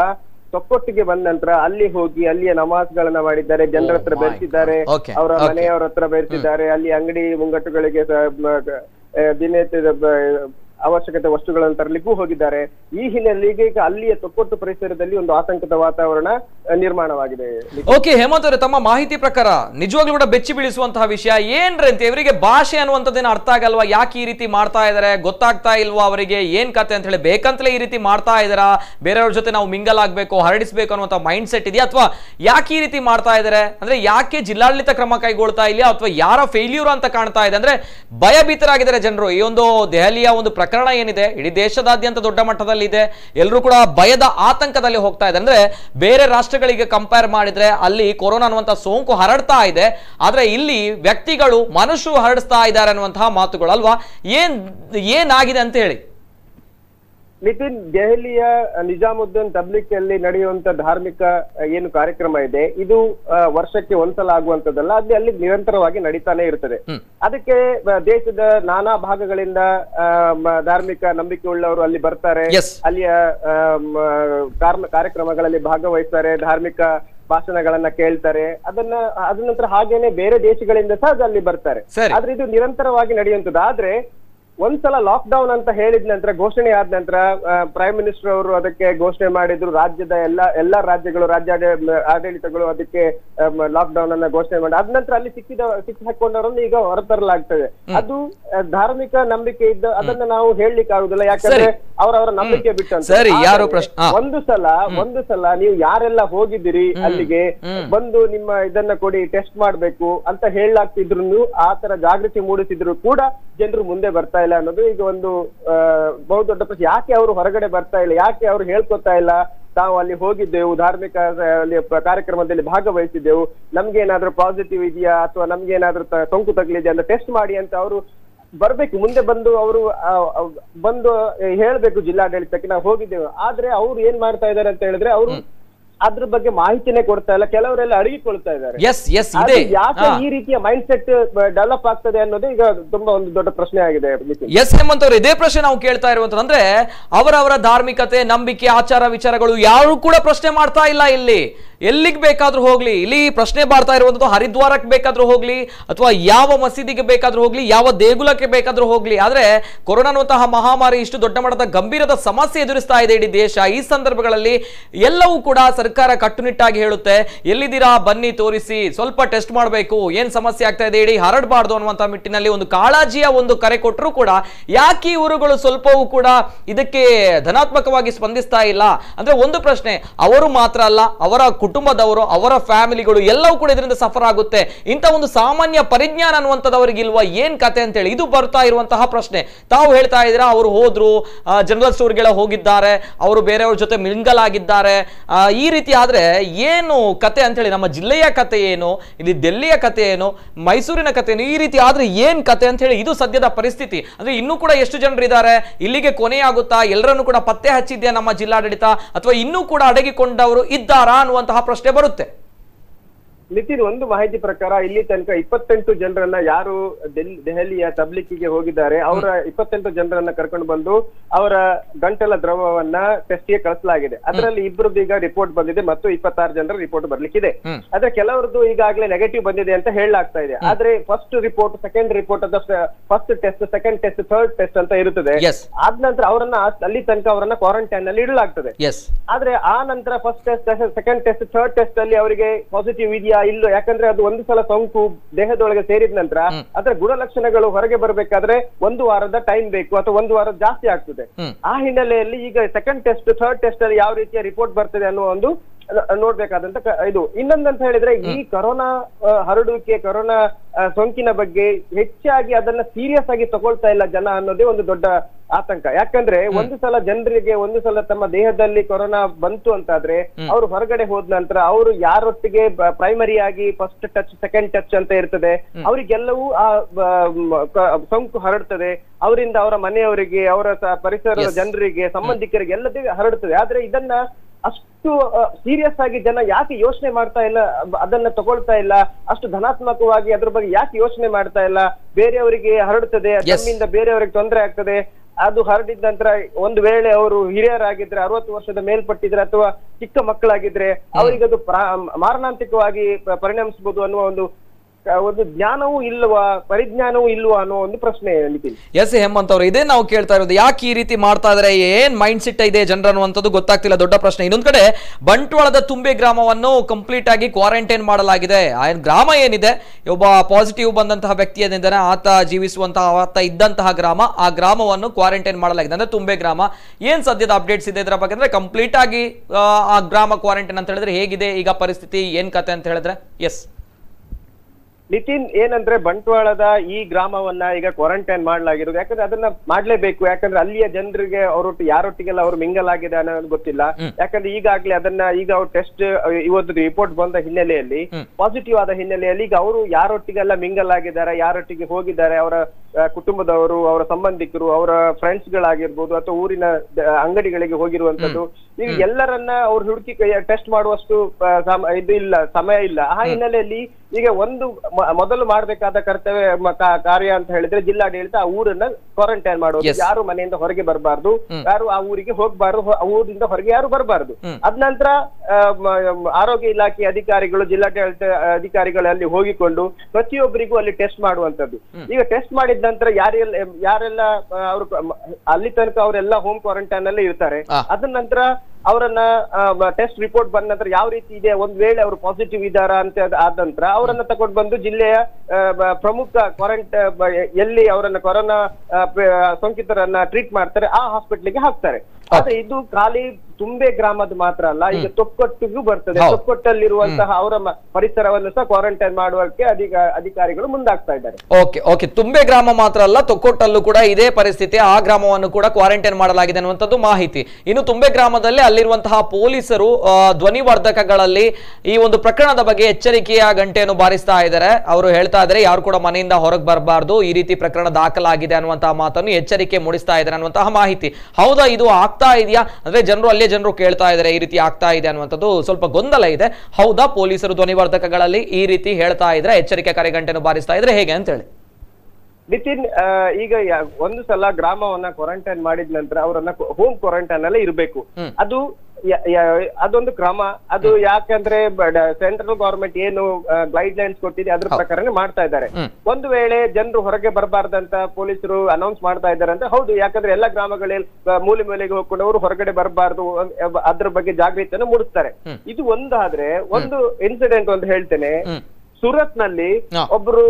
ತೊಕ್ಕೊಟ್ಟಿಗೆ ಬಂದ ನಂತರ ಅಲ್ಲಿ ಹೋಗಿ ಅಲ್ಲಿಯ ನಮಾಜ್ಗಳನ್ನ ಮಾಡಿದ್ದಾರೆ ಜನರ ಹತ್ರ my ಬೆರೆಸಿದ್ದಾರೆ God. Okay, ಅವರ okay. ಮನೆಯವರ ಹತ್ರ ಬೆರೆಸಿದ್ದಾರೆ ಅಲ್ಲಿ ಅಂಗಡಿ ಮುಂಗಟ್ಟುಗಳಿಗೆ ಸ- ಮ- ಆ, ದಿನನಿತ್ಯದ ಬ- ಅವಶ್ಯಕತೆ ವಸ್ತುಗಳನ್ನು ತರಲಿಕ್ಕೂ ಹೋಗಿದ್ದಾರೆ ಈ ಹಿನ್ನೆಲೆಯಲ್ಲಿ ಈಗ ಈಗ ಅಲ್ಲಿಯ ತೊಕ್ಕೊಟ್ಟು ಪರಿಸರದಲ್ಲಿ ಒಂದು ಆತಂಕದ ವಾತಾವರಣ ಆ, ನಿರ್ಮಾಣವಾಗಿದೆ ಓಕೆ ಹೇಮಂತ್ ಅವರೇ ತಮ್ಮ ಮಾಹಿತಿ ಪ್ರಕಾರ ನಿಜವಾಗ್ಲೂ ಕೂಡ ಬೆಚ್ಚಿ ಬೀಳಿಸುವಂತಹ ವಿಷಯ ಏನ್ರಿ ಅಂತ ಇವರಿಗೆ ಭಾಷೆ ಅನ್ನುವಂಥದ್ದೇನು ಅರ್ಥ ಆಗಲ್ವಾ ಯಾಕೆ ಈ ರೀತಿ ಮಾಡ್ತಾ ಇದಾರೆ ಗೊತ್ತಾಗ್ತಾ ಇಲ್ವಾ ಅವರಿಗೆ ಏನ್ ಕತೆ ಅಂತ ಹೇಳಿ ಬೇಕಂತಲೇ ಈ ರೀತಿ ಮಾಡ್ತಾ ಇದಾರಾ ಬೇರೆಯವ್ರ ಜೊತೆ ನಾವು ಮಿಂಗಲ್ ಆಗ್ಬೇಕು ಹರಡಿಸ್ಬೇಕು ಅನ್ನುವಂಥ ಮೈಂಡ್ ಸೆಟ್ ಇದೆಯಾ ಅಥವಾ ಯಾಕೆ ಈ ರೀತಿ ಮಾಡ್ತಾ ಇದಾರೆ ಅಂದ್ರೆ ಯಾಕೆ ಜಿಲ್ಲಾಡಳಿತ ಕ್ರಮ ಕೈಗೊಳ್ತಾ ಇಲ್ಲ ಅಥವಾ ಯಾರ ಫೇಲ್ಯೂರ್ ಅಂತ ಕಾಣ್ತಾ ಇದೆ ಅಂದ್ರೆ ಭಯಭೀತರಾಗಿದ್ದಾರೆ ಜನರು ಈ ಒಂದು ದೆಹಲಿಯ ಒಂದು ಪ್ರಕರಣ ಏನಿದೆ ಇಡೀ ದೇಶದಾದ್ಯಂತ ದೊಡ್ಡ ಮಟ್ಟದಲ್ಲಿ ಇದೆ ಎಲ್ಲರೂ ಕೂಡ ಭಯದ ಆತಂಕದಲ್ಲಿ ಹೋಗ್ತಾ ಇದೆ ಅಂದ್ರೆ ಬೇರೆ ರಾಷ್ಟ್ರಗಳಿಗೆ ಕಂಪೇರ್ ಮಾಡಿದ್ರೆ ಅಲ್ಲಿ ಕೊರೋನಾ ಅನ್ನುವಂಥ ಸೋಂಕು ಹರಡ್ತಾ ಇದೆ ಆದ್ರೆ ಇಲ್ಲಿ ವ್ಯಕ್ತಿಗಳು ಮನುಷ್ಯರು ಹರಡಿಸ್ತಾ ಇದ್ದಾರೆ ಅನ್ನುವಂತಹ ಮಾತುಗಳು ಅಲ್ವಾ ಏನ್ ಏನಾಗಿದೆ ಅಂತ ಹೇಳಿ ನಿತಿನ್ ದೆಹಲಿಯ ನಿಜಾಮುದ್ದೀನ್ ತಬ್ಲಿಕ್ ಅಲ್ಲಿ ನಡೆಯುವಂತ ಧಾರ್ಮಿಕ ಆ, ಏನು ಕಾರ್ಯಕ್ರಮ ಇದೆ ಇದು ಆ, ವರ್ಷಕ್ಕೆ ಒಂದ್ಸಲ ಆಗುವಂತದ್ದಲ್ಲ ಅಲ್ಲಿ ಅಲ್ಲಿ ನಿರಂತರವಾಗಿ ನಡೀತಾನೆ ಇರ್ತದೆ ಹ್ಮ್. ಅದಕ್ಕೆ ಆ, ದೇಶದ ನಾನಾ ಭಾಗಗಳಿಂದ ಆ, ಮ- ಧಾರ್ಮಿಕ ನಂಬಿಕೆ ಉಳ್ಳವರು ಅಲ್ಲಿ ಬರ್ತಾರೆ Yes. ಅಲ್ಲಿಯ ಆ, ಮ, ಕಾರ್ಮ- ಕಾರ್ಯಕ್ರಮಗಳಲ್ಲಿ ಭಾಗವಹಿಸ್ತಾರೆ ಧಾರ್ಮಿಕ ಭಾಷಣಗಳನ್ನ ಕೇಳ್ತಾರೆ ಅದನ್ನ ಅದ ನಂತರ ಹಾಗೇನೆ ಬೇರೆ ದೇಶಗಳಿಂದ ಸಹ ಅಲ್ಲಿ ಬರ್ತಾರೆ ಸರಿ. ಆದ್ರೆ ಇದು ನಿರಂತರವಾಗಿ ನಡೆಯುವಂಥದ್ದು ಆದ್ರೆ ಒಂದ್ಸಲ ಲಾಕ್ ಡೌನ್ ಅಂತ ಹೇಳಿದ ನಂತರ ಘೋಷಣೆ ಆದ ನಂತರ ಪ್ರೈಮ್ ಮಿನಿಸ್ಟರ್ ಅವರು ಅದಕ್ಕೆ ಘೋಷಣೆ ಮಾಡಿದ್ರು ರಾಜ್ಯದ ಎಲ್ಲ ಎಲ್ಲಾ ರಾಜ್ಯಗಳು ರಾಜ್ಯ ಆಡಳಿತಗಳು ಅದಕ್ಕೆ ಲಾಕ್ ಡೌನ್ ಅನ್ನ ಘೋಷಣೆ ಮಾಡಿ ಅದ ನಂತರ ಅಲ್ಲಿ ಸಿಕ್ಕಿದ ಸಿಕ್ಕಿ ಹಾಕೊಂಡವರನ್ನು ಈಗ ಹೊರತರಲಾಗ್ತದೆ ಅದು ಆ, ಧಾರ್ಮಿಕ ನಂಬಿಕೆ ಇದ್ದ ಅದನ್ನ ನಾವು ಹೇಳಲಿಕ್ಕೆ ಆಗುದಿಲ್ಲ ಯಾಕಂದ್ರೆ ಸರಿ. ಅವರವರ ನಂಬಿಕೆ ಬಿಟ್ಟು ಸರಿ, ಯಾರು ಪ್ರಶ್ನೆ- ಹಾ. ಒಂದು ಸಲ ಒಂದು ಸಲ ನೀವು ಯಾರೆಲ್ಲ ಹೋಗಿದ್ದೀರಿ ಅಲ್ಲಿಗೆ ಬಂದು ನಿಮ್ಮ ಇದನ್ನ ಕೊಡಿ ಟೆಸ್ಟ್ ಮಾಡ್ಬೇಕು ಅಂತ ಹೇಳಲಾಗ್ತಿದ್ರು ಆ ತರ ಜಾಗೃತಿ ಮೂಡಿಸಿದ್ರು ಕೂಡ ಜನರು ಮುಂದೆ ಬರ್ತಾ ಇಲ್ಲ ಅನ್ನೋದು ಈಗ ಒಂದು ಆ, ಬಹುದೊಡ್ಡ ಪ್ರಶ್ನೆ ಯಾಕೆ ಅವರು ಹೊರಗಡೆ ಬರ್ತಾ ಇಲ್ಲ ಯಾಕೆ ಅವರು ಹೇಳ್ಕೊತಾ ಇಲ್ಲ ತಾವು ಅಲ್ಲಿ ಹೋಗಿದ್ದೆವು ಧಾರ್ಮಿಕ ಆ, ಅಲ್ಲಿ ಪ- ಕಾರ್ಯಕ್ರಮದಲ್ಲಿ ಭಾಗವಹಿಸಿದ್ದೆವು ನಮ್ಗೆ ಏನಾದ್ರೂ ಪಾಸಿಟಿವ್ ಇದೆಯಾ ಅಥವಾ ನಮ್ಗೆ ಏನಾದ್ರೂ ತ- ಸೋಂಕು ತಗಲಿದೆಯಾ ಅಂತ ಟೆಸ್ಟ್ ಮಾಡಿ ಅಂತ ಅವರು ಬರ್ಬೇಕು ಮುಂದೆ ಬಂದು ಅವರು ಆ, ಆ, ಬಂದು ಹೇಳ್ಬೇಕು ಜಿಲ್ಲಾಡಳಿತಕ್ಕೆ ನಾವು ಹೋಗಿದ್ದೇವೆ ಆದ್ರೆ ಅವ್ರು ಏನ್ ಮಾಡ್ತಾ ಇದಾರೆ ಅಂತ ಹೇಳಿದ್ರೆ ಅವರು ಅದ್ರ ಬಗ್ಗೆ ಮಾಹಿತಿನೇ ಕೊಡ್ತಾ ಇಲ್ಲ ಕೆಲವರೆಲ್ಲ ಅಡಗಿಕೊಳ್ತಾ ಇದ್ದಾರೆ ಎಸ್ ಎಸ್ ಅದು ಇದೆ ಯಾಕೆ ಹಾ. ಈ ರೀತಿಯ ಮೈಂಡ್ ಸೆಟ್ ಡೆವಲಪ್ ಆಗ್ತದೆ ಅನ್ನೋದು ಈಗ ತುಂಬಾ ಒಂದು ದೊಡ್ಡ ಪ್ರಶ್ನೆ ಆಗಿದೆ ನಿತಿನ್ ಎಸ್ ಹೇಮಂತ್ ಅವರು ಇದೇ ಪ್ರಶ್ನೆ ನಾವು ಕೇಳ್ತಾ ಇರುವಂತದ್ದು ಅಂದ್ರೆ ಅವರವರ ಧಾರ್ಮಿಕತೆ ನಂಬಿಕೆ ಆಚಾರ ವಿಚಾರಗಳು ಯಾರು ಕೂಡ ಪ್ರಶ್ನೆ ಮಾಡ್ತಾ ಇಲ್ಲ ಇಲ್ಲಿ ಎಲ್ಲಿಗೆ ಬೇಕಾದ್ರೂ ಹೋಗ್ಲಿ ಇಲ್ಲಿ ಪ್ರಶ್ನೆ ಮಾಡ್ತಾ ಇರುವಂತದ್ದು ಹರಿದ್ವಾರಕ್ಕೆ ಬೇಕಾದ್ರೂ ಹೋಗ್ಲಿ ಅಥವಾ ಯಾವ ಮಸೀದಿಗೆ ಬೇಕಾದ್ರೂ ಹೋಗ್ಲಿ ಯಾವ ದೇಗುಲಕ್ಕೆ ಬೇಕಾದ್ರೂ ಹೋಗ್ಲಿ ಆದ್ರೆ ಕೊರೋನಾ ಅನ್ನುವಂತಹ ಮಹಾಮಾರಿ ಇಷ್ಟು ದೊಡ್ಡ ಮಟ್ಟದ ಗಂಭೀರದ ಸಮಸ್ಯೆ ಎದುರಿಸ್ತಾ ಇದೆ ಇಡೀ ದೇಶ ಈ ಸಂದರ್ಭಗಳಲ್ಲಿ ಎಲ್ಲವೂ ಕೂಡ ಸರ್ಕಾರ ಕಟ್ಟುನಿಟ್ಟಾಗಿ ಹೇಳುತ್ತೆ ಎಲ್ಲಿದ್ದೀರಾ ಬನ್ನಿ ತೋರಿಸಿ ಸ್ವಲ್ಪ ಟೆಸ್ಟ್ ಮಾಡಬೇಕು ಏನ್ ಸಮಸ್ಯೆ ಆಗ್ತಾ ಇದೆ ಇಡೀ ಹರಡಬಾರ್ದು ಅನ್ನುವಂಥ ನಿಟ್ಟಿನಲ್ಲಿ ಒಂದು ಕಾಳಜಿಯ ಒಂದು ಕರೆ ಕೊಟ್ಟರು ಕೂಡ ಯಾಕೆ ಇವರುಗಳು ಸ್ವಲ್ಪವೂ ಕೂಡ ಇದಕ್ಕೆ ಧನಾತ್ಮಕವಾಗಿ ಸ್ಪಂದಿಸ್ತಾ ಇಲ್ಲ ಅಂದ್ರೆ ಒಂದು ಪ್ರಶ್ನೆ ಅವರು ಮಾತ್ರ ಅಲ್ಲ ಅವರ ಕುಟುಂಬದವರು ಅವರ ಫ್ಯಾಮಿಲಿಗಳು ಎಲ್ಲವೂ ಕೂಡ ಇದರಿಂದ ಸಫರ್ ಆಗುತ್ತೆ ಇಂಥ ಒಂದು ಸಾಮಾನ್ಯ ಪರಿಜ್ಞಾನ ಅನ್ನುವಂಥದ್ದು ಅವರಿಗೆ ಇಲ್ವಾ ಏನ್ ಕತೆ ಅಂತೇಳಿ ಇದು ಬರ್ತಾ ಇರುವಂತಹ ಪ್ರಶ್ನೆ ತಾವು ಹೇಳ್ತಾ ಇದ್ದೀರಾ ಅವರು ಹೋದ್ರು ಜನರಲ್ ಸ್ಟೋರ್ಗೆಲ್ಲ ಹೋಗಿದ್ದಾರೆ ಅವರು ಬೇರೆಯವ್ರ ಜೊತೆ ಮಿಂಗಲ್ ಆಗಿದ್ದಾರೆ ಆ, ಈ ರೀತಿ ಆದ್ರೆ ಏನು ಕತೆ ಅಂತೇಳಿ ನಮ್ಮ ಜಿಲ್ಲೆಯ ಕತೆ ಏನು ಇಲ್ಲಿ ದೆಲ್ಲಿಯ ಕತೆ ಏನು ಮೈಸೂರಿನ ಕತೆ ಏನು ಈ ರೀತಿ ಆದ್ರೆ ಏನ್ ಕತೆ ಅಂತ ಹೇಳಿ ಇದು ಸದ್ಯದ ಪರಿಸ್ಥಿತಿ ಅಂದ್ರೆ ಇನ್ನೂ ಕೂಡ ಎಷ್ಟು ಜನರು ಇದ್ದಾರೆ ಇಲ್ಲಿಗೆ ಕೊನೆಯಾಗುತ್ತಾ ಎಲ್ಲರನ್ನು ಕೂಡ ಪತ್ತೆ ಹಚ್ಚಿದ್ಯಾ ನಮ್ಮ ಜಿಲ್ಲಾಡಳಿತ ಅಥವಾ ಇನ್ನೂ ಕೂಡ ಅಡಗಿಕೊಂಡವರು ಇದ್ದಾರಾ ಅನ್ನುವಂತಹ ಪ್ರಶ್ನೆ ಬರುತ್ತೆ ನಿತಿನ್ ಒಂದು ಮಾಹಿತಿ ಪ್ರಕಾರ ಇಲ್ಲಿ ತನಕ ಇಪ್ಪತ್ತೆಂಟು ಜನರನ್ನ ಯಾರು ದೆಲ್- ದೆಹಲಿಯ ತಬ್ಲಿಕ್ಕಿಗೆ ಹೋಗಿದ್ದಾರೆ ಅವರ ಇಪ್ಪತ್ತೆಂಟು ಜನರನ್ನ ಕರ್ಕೊಂಡು ಬಂದು ಅವರ ಗಂಟಲ ದ್ರವವನ್ನ ಟೆಸ್ಟ್ಗೆ ಕಳಿಸಲಾಗಿದೆ ಅದರಲ್ಲಿ ಇಬ್ಬರದ್ದು ಈಗ ರಿಪೋರ್ಟ್ ಬಂದಿದೆ ಮತ್ತು ಇಪ್ಪತ್ತಾರು ಜನರ ರಿಪೋರ್ಟ್ ಬರ್ಲಿಕ್ಕಿದೆ ಹ್ಮ್. ಆದ್ರೆ ಕೆಲವರದ್ದು ಈಗಾಗಲೇ ನೆಗೆಟಿವ್ ಬಂದಿದೆ ಅಂತ ಹೇಳಲಾಗ್ತಾ ಇದೆ ಆದ್ರೆ ಫಸ್ಟ್ ರಿಪೋರ್ಟ್ ಸೆಕೆಂಡ್ ರಿಪೋರ್ಟ್ ಅದ first test second test third test ಅಂತ ಇರುತ್ತದೆ ಎಸ್ ಆದ ನಂತರ ಅವರನ್ನ ಆ- ಅಲ್ಲಿ ತನಕ ಅವರನ್ನ ಕ್ವಾರಂಟೈನ್ ನಲ್ಲಿ ಇಡಲಾಗ್ತದೆ ಎಸ್ ಆದ್ರೆ ಆ ನಂತರ first test second test third test ಅಲ್ಲಿ ಅವರಿಗೆ ಪಾಸಿಟಿವ್ ಇದೆಯಾ ಇಲ್ಲೋ ಯಾಕಂದ್ರೆ ಅದು ಒಂದು ಸಲ ಸೋಂಕು ದೇಹದೊಳಗೆ ಸೇರಿದ ನಂತರ ಅದರ ಗುಣಲಕ್ಷಣಗಳು ಹೊರಗೆ ಬರ್ಬೇಕಾದ್ರೆ ಒಂದು ವಾರದ ಟೈಮ್ ಬೇಕು ಅಥವಾ ಒಂದು ವಾರ ಜಾಸ್ತಿ ಆಗ್ತದೆ ಹ್ಮ್. ಆ ಹಿನ್ನೆಲೆಯಲ್ಲಿ ಈಗ ಸೆಕೆಂಡ್ ಟೆಸ್ಟ್ ಥರ್ಡ್ ಟೆಸ್ಟ್ ಅಲ್ಲಿ ಯಾವ ರೀತಿಯ ರಿಪೋರ್ಟ್ ಬರ್ತದೆ ಅನ್ನುವ ಒಂದು ಅಹ್, ನೋಡ್ಬೇಕಾದಂತ ಕ- ಇದು ಇನ್ನೊಂದಂತ ಹೇಳಿದ್ರೆ ಈ ಕೊರೋನಾ ಅಹ್, ಹರಡುವಿಕೆ ಕೊರೋನಾ ಅಹ್, ಸೋಂಕಿನ ಬಗ್ಗೆ ಹೆಚ್ಚಾಗಿ ಅದನ್ನ ಸೀರಿಯಸ್ ಆಗಿ ತಗೊಳ್ತಾ ಇಲ್ಲ ಜನ ಅನ್ನೋದೇ ಒಂದು ದೊಡ್ಡ ಆತಂಕ ಯಾಕಂದ್ರೆ ಒಂದು ಸಲ ಜನರಿಗೆ ಒಂದು ಸಲ ತಮ್ಮ ದೇಹದಲ್ಲಿ ಕೊರೋನಾ ಬಂತು ಅಂತಾದ್ರೆ ಅವರು ಹೊರಗಡೆ ಹೋದ ನಂತರ ಅವರು ಯಾರೊಟ್ಟಿಗೆ ಪ್ರೈಮರಿ ಆಗಿ ಫಸ್ಟ್ ಟಚ್ ಸೆಕೆಂಡ್ ಟಚ್ ಅಂತ ಇರ್ತದೆ ಅವರಿಗೆಲ್ಲವೂ ಆ ಬ- ಮ- ಕ- ಸೋಂಕು ಹರಡ್ತದೆ ಅವರಿಂದ ಅವರ ಮನೆಯವರಿಗೆ ಅವರ ಸ- ಪರಿಸರದ Yes. ಜನರಿಗೆ ಸಂಬಂಧಿಕರಿಗೆ ಎಲ್ಲದಿಗೆ ಹರಡ್ತದೆ ಆದ್ರೆ ಇದನ್ನ ಅಷ್ಟು ಸೀರಿಯಸ್ ಆಗಿ ಜನ ಯಾಕೆ ಯೋಚನೆ ಮಾಡ್ತಾ ಇಲ್ಲ ಅಬ್- ಅದನ್ನ ತಗೊಳ್ತಾ ಇಲ್ಲ ಅಷ್ಟು ಧನಾತ್ಮಕವಾಗಿ ಅದ್ರ ಬಗ್ಗೆ ಯಾಕೆ ಯೋಚನೆ ಮಾಡ್ತಾ ಇಲ್ಲ ಬೇರೆಯವರಿಗೆ ಹರಡುತ್ತದೆ Yes. ನಮ್ಮಿಂದ ಬೇರೆಯವರಿಗೆ ತೊಂದರೆ ಆಗ್ತದೆ ಅದು ಹರಡಿದ ನಂತರ ಒಂದು ವೇಳೆ ಅವರು ಹಿರಿಯರಾಗಿದ್ರೆ ಅರವತ್ತು ವರ್ಷದ ಮೇಲ್ಪಟ್ಟಿದ್ರೆ ಅಥವಾ ಚಿಕ್ಕ ಮಕ್ಕಳಾಗಿದ್ರೆ ಅವರಿಗೆ ಅದು ಪ್ರಾ- ಮಾರಣಾಂತಿಕವಾಗಿ ಪ- ಪರಿಣಮಿಸಬಹುದು ಅನ್ನುವ ಒಂದು ಆ, ಒಂದು ಜ್ಞಾನವೂ ಇಲ್ವಾ ಪರಿಜ್ಞಾನವೂ ಇಲ್ವಾ ಅನ್ನೋ ಒಂದು ಪ್ರಶ್ನೆ ನಿತಿನ್ ಎಸ್ ಹೇಮಂತ್ ಅವರು ಇದೇ ನಾವು ಕೇಳ್ತಾ ಇರೋದು ಯಾಕೆ ಈ ರೀತಿ ಮಾಡ್ತಾ ಇದಾರೆ ಏನ್ ಮೈಂಡ್ ಸೆಟ್ ಇದೆ ಜನರ ಅನ್ನುವಂಥದ್ದು ಗೊತ್ತಾಗ್ತಿಲ್ಲ ದೊಡ್ಡ ಪ್ರಶ್ನೆ ಇನ್ನೊಂದ್ ಕಡೆ ಬಂಟ್ವಾಳದ ತುಂಬೆ ಗ್ರಾಮವನ್ನು ಕಂಪ್ಲೀಟ್ ಆಗಿ ಕ್ವಾರಂಟೈನ್ ಮಾಡಲಾಗಿದೆ ಆ ಏನ್ ಗ್ರಾಮ ಏನಿದೆ ಒಬ್ಬ ಪಾಸಿಟಿವ್ ಬಂದಂತಹ ವ್ಯಕ್ತಿ ಏನಿದ್ದಾನೆ ಆತ ಜೀವಿಸುವಂತಹ ಆತ ಇದ್ದಂತಹ ಗ್ರಾಮ ಆ ಗ್ರಾಮವನ್ನು ಕ್ವಾರಂಟೈನ್ ಮಾಡಲಾಗಿದೆ ಅಂದ್ರೆ ತುಂಬೆ ಗ್ರಾಮ ಏನ್ ಸದ್ಯದ ಅಪ್ಡೇಟ್ಸ್ ಇದೆ ಇದರ ಬಗ್ಗೆ ಅಂದ್ರೆ ಕಂಪ್ಲೀಟ್ ಆಗಿ ಆ, ಆ ಗ್ರಾಮ ಕ್ವಾರಂಟೈನ್ ಅಂತ ಹೇಳಿದ್ರೆ ಹೇಗಿದೆ ಈಗ ಪರಿಸ್ಥಿತಿ ಏನ್ ಕತೆ ಅಂತ ಹೇಳಿದ್ರೆ ಎಸ್ ನಿತಿನ್ ಏನಂದ್ರೆ ಬಂಟ್ವಾಳದ ಈ ಗ್ರಾಮವನ್ನ ಈಗ ಕ್ವಾರಂಟೈನ್ ಮಾಡಲಾಗಿರೋದು ಯಾಕಂದ್ರೆ ಅದನ್ನ ಮಾಡ್ಲೇಬೇಕು ಯಾಕಂದ್ರೆ ಅಲ್ಲಿಯ ಜನರಿಗೆ ಅವರೊಟ್ಟು ಯಾರೊಟ್ಟಿಗೆಲ್ಲ ಅವರು ಮಿಂಗಲ್ ಆಗಿದೆ ಅನ್ನೋದು ಗೊತ್ತಿಲ್ಲ ಯಾಕಂದ್ರೆ ಈಗಾಗ್ಲೇ ಅದನ್ನ ಈಗ ಅವ್ರು ಟೆಸ್ಟ್ ಇವತ್ತು ರಿಪೋರ್ಟ್ ಬಂದ ಹಿನ್ನೆಲೆಯಲ್ಲಿ ಪಾಸಿಟಿವ್ ಆದ ಹಿನ್ನೆಲೆಯಲ್ಲಿ ಈಗ ಅವರು ಯಾರೊಟ್ಟಿಗೆಲ್ಲ ಮಿಂಗಲ್ ಆಗಿದ್ದಾರೆ ಯಾರೊಟ್ಟಿಗೆ ಹೋಗಿದ್ದಾರೆ ಅವರ ಆ, ಕುಟುಂಬದವರು ಅವರ ಸಂಬಂಧಿಕರು ಅವರ ಫ್ರೆಂಡ್ಸ್ ಗಳಾಗಿರ್ಬೋದು ಅಥವಾ ಊರಿನ ದ- ಅಂಗಡಿಗಳಿಗೆ ಹೋಗಿರುವಂತದ್ದು ಈಗ ಎಲ್ಲರನ್ನ ಅವ್ರು ಹುಡುಕಿ ಟೆಸ್ಟ್ ಮಾಡುವಷ್ಟು ಆ, ಸಮ- ಇದು ಇಲ್ಲ ಸಮಯ ಇಲ್ಲ ಆ ಹಿನ್ನೆಲೆಯಲ್ಲಿ ಈಗ ಒಂದು ಮ- ಮೊದಲು ಮಾಡಬೇಕಾದ ಕರ್ತವ್ಯ ಮ- ಕಾ- ಕಾರ್ಯ ಅಂತ ಹೇಳಿದ್ರೆ ಜಿಲ್ಲಾಡಳಿತ ಆ ಊರನ್ನ ಕ್ವಾರಂಟೈನ್ ಮಾಡೋದು Yes. ಯಾರು ಮನೆಯಿಂದ ಹೊರಗೆ ಬರಬಾರ್ದು ಯಾರು ಆ ಊರಿಗೆ ಹೋಗ್ಬಾರ್ದು ಹೊ- ಆ ಊರಿಂದ ಹೊರಗೆ ಯಾರು ಬರಬಾರ್ದು ಅದ ನಂತರ ಆರೋಗ್ಯ ಇಲಾಖೆ ಅಧಿಕಾರಿಗಳು ಜಿಲ್ಲಾಡಳಿತ ಅಧಿಕಾರಿಗಳು ಅಲ್ಲಿ ಹೋಗಿಕೊಂಡು ಪ್ರತಿಯೊಬ್ಬರಿಗೂ ಅಲ್ಲಿ ಟೆಸ್ಟ್ ಮಾಡುವಂತದ್ದು ಈಗ ಟೆಸ್ಟ್ ಮಾಡಿದ ನಂತರ ಯಾರೆಲ್ಲ ಯಾರೆಲ್ಲ ಆ, ಅವ್ರು ಕ- ಮ- ಅಲ್ಲಿ ತನಕ ಅವರೆಲ್ಲ ಹೋಮ್ ಕ್ವಾರಂಟೈನ್ ಅಲ್ಲೇ ಇರ್ತಾರೆ ಆ. ಅದ ನಂತರ ಅವರನ್ನ ಟೆಸ್ಟ್ ರಿಪೋರ್ಟ್ ಬಂದ ನಂತರ ಯಾವ ರೀತಿ ಇದೆ ಒಂದ್ ವೇಳೆ ಅವರು ಪಾಸಿಟಿವ್ ಇದ್ದಾರಾ ಅಂತ ಅದ್ ಆದ ನಂತರ ಅವರನ್ನ ತಗೊಂಡು ಬಂದು ಜಿಲ್ಲೆಯ ಆ, ಬ- ಪ್ರಮುಖ ಕ್ವಾರಂಟ ಎಲ್ಲಿ ಅವರನ್ನ ಕೊರೋನಾ ಆ, ಪ- ಸೋಂಕಿತರನ್ನ ಟ್ರೀಟ್ ಮಾಡ್ತಾರೆ ಆ ಹಾಸ್ಪಿಟ್ಲಿಗೆ ಹಾಕ್ತಾರೆ ಆದ್ರೆ ಇದು ಖಾಲಿ ತುಂಬೆ ಗ್ರಾಮದ ಮಾತ್ರ ಅಲ್ಲ ಈಗ ತೊಕ್ಕೊಟ್ಟಿಗೂ ಬರ್ತದೆ ಹೌದು. ತೊಕ್ಕೊಟ್ಟಲ್ಲಿರುವಂತಹ ಅವರ ಮ- ಪರಿಸರವನ್ನು ಸಹ ಕ್ವಾರಂಟೈನ್ ಮಾಡುವಕ್ಕೆ ಅಧಿಕ ಅಧಿಕಾರಿಗಳು ಮುಂದಾಗ್ತಾ ಇದ್ದಾರೆ ಓಕೆ ಓಕೆ ತುಂಬೆ ಗ್ರಾಮ ಮಾತ್ರ ಅಲ್ಲ ತೊಕ್ಕೊಟ್ಟಲ್ಲೂ ಕೂಡ ಇದೇ ಪರಿಸ್ಥಿತಿ ಆ ಗ್ರಾಮವನ್ನು ಕೂಡ ಕ್ವಾರಂಟೈನ್ ಮಾಡಲಾಗಿದೆ ಅನ್ನುವಂಥದ್ದು ಮಾಹಿತಿ ಇನ್ನು ತುಂಬೆ ಗ್ರಾಮದಲ್ಲಿ ಅಲ್ಲಿರುವಂತಹ ಪೊಲೀಸರು ಆ, ಧ್ವನಿವರ್ಧಕಗಳಲ್ಲಿ ಈ ಒಂದು ಪ್ರಕರಣದ ಬಗ್ಗೆ ಎಚ್ಚರಿಕೆಯ ಗಂಟೆಯನ್ನು ಬಾರಿಸ್ತಾ ಇದ್ದಾರೆ ಅವರು ಹೇಳ್ತಾ ಇದ್ದಾರೆ ಯಾರು ಕೂಡ ಮನೆಯಿಂದ ಹೊರಗೆ ಬರಬಾರ್ದು ಈ ರೀತಿ ಪ್ರಕರಣ ದಾಖಲಾಗಿದೆ ಅನ್ನುವಂತಹ ಮಾತನ್ನು ಎಚ್ಚರಿಕೆ ಮೂಡಿಸ್ತಾ ಇದ್ದಾರೆ ಅನ್ನುವಂತಹ ಮಾಹಿತಿ ಹೌದಾ ಇದು ಆಗ್ತಾ ಇದೆಯಾ ಅಂದ್ರೆ ಜನರು ಅಲ್ಲೇ ಜನರು ಕೇಳ್ತಾ ಇದ್ದಾರೆ ಈ ರೀತಿ ಆಗ್ತಾ ಇದೆ ಅನ್ನುವಂಥದ್ದು ಸ್ವಲ್ಪ ಗೊಂದಲ ಇದೆ ಹೌದಾ ಪೊಲೀಸರು ಧ್ವನಿವರ್ಧಕಗಳಲ್ಲಿ ಈ ರೀತಿ ಹೇಳ್ತಾ ಇದ್ರೆ ಎಚ್ಚರಿಕೆ ಕರೆಗಂಟೆಯನ್ನು ಬಾರಿಸ್ತಾ ಇದ್ರೆ ಹೇಗೆ ಅಂತ ಹೇಳಿ ನಿತಿನ್ ಆ, ಈಗ ಯಾ- ಒಂದು ಸಲ ಗ್ರಾಮವನ್ನ ಕ್ವಾರಂಟೈನ್ ಮಾಡಿದ ನಂತರ ಅವರನ್ನ ಹೋಮ್ ಕ್ವಾರಂಟೈನ್ ಅಲ್ಲೇ ಇರಬೇಕು ಅದು ಯ- ಯ- ಅದೊಂದು ಕ್ರಮ ಅದು ಯಾಕಂದ್ರೆ ಸೆಂಟ್ರಲ್ ಗವರ್ಮೆಂಟ್ ಏನು ಗೈಡ್ ಲೈನ್ಸ್ ಕೊಟ್ಟಿದೆ ಅದ್ರ ಪ್ರಕಾರನೇ ಮಾಡ್ತಾ ಇದ್ದಾರೆ ಒಂದು ವೇಳೆ ಜನರು ಹೊರಗೆ ಬರಬಾರ್ದಂತ ಪೊಲೀಸರು ಅನೌನ್ಸ್ ಮಾಡ್ತಾ ಇದ್ದಾರೆ ಅಂತ ಹೌದು ಯಾಕಂದ್ರೆ ಎಲ್ಲ ಗ್ರಾಮಗಳಲ್ಲಿ ಆ, ಮೂಲೆ ಮೂಲೆಗೆ ಹೋಗ್ಕೊಂಡು ಅವರು ಹೊರಗಡೆ ಬರಬಾರ್ದು ಅದ್ರ ಬಗ್ಗೆ ಜಾಗೃತಿಯನ್ನು ಮೂಡಿಸ್ತಾರೆ ಇದು ಒಂದಾದ್ರೆ ಒಂದು ಇನ್ಸಿಡೆಂಟ್ ಒಂದು ಹೇಳ್ತೇನೆ ಸೂರತ್ ನಲ್ಲಿ ಹಾ. ಒಬ್ರು